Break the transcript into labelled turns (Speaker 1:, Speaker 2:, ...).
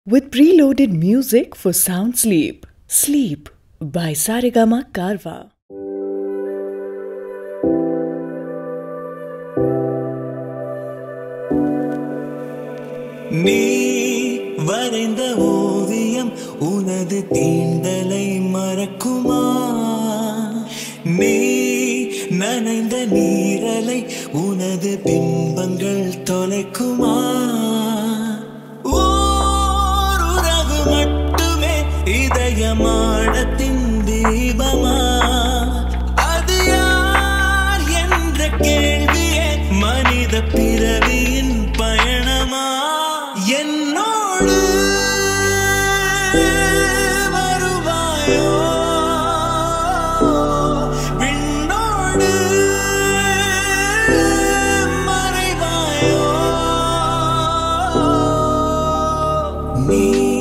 Speaker 1: with preloaded music for sound sleep. Sleep by Sarigama Karva.
Speaker 2: நீ வரைந்த ஓவியம் உனது தீண்டலை மறக்குமா நீ நனைந்த நீரலை உனது பிம்பங்கள் தொலைக்குமா ஓர் உறவு மட்டுமே இதயமாடத்தின் தீபமா அது யார் என்ற கேள்வியே மனித பிறவியின் பயணமா என்னோடு வருவாயோ விண்ணோடு மறைவாயோ நீ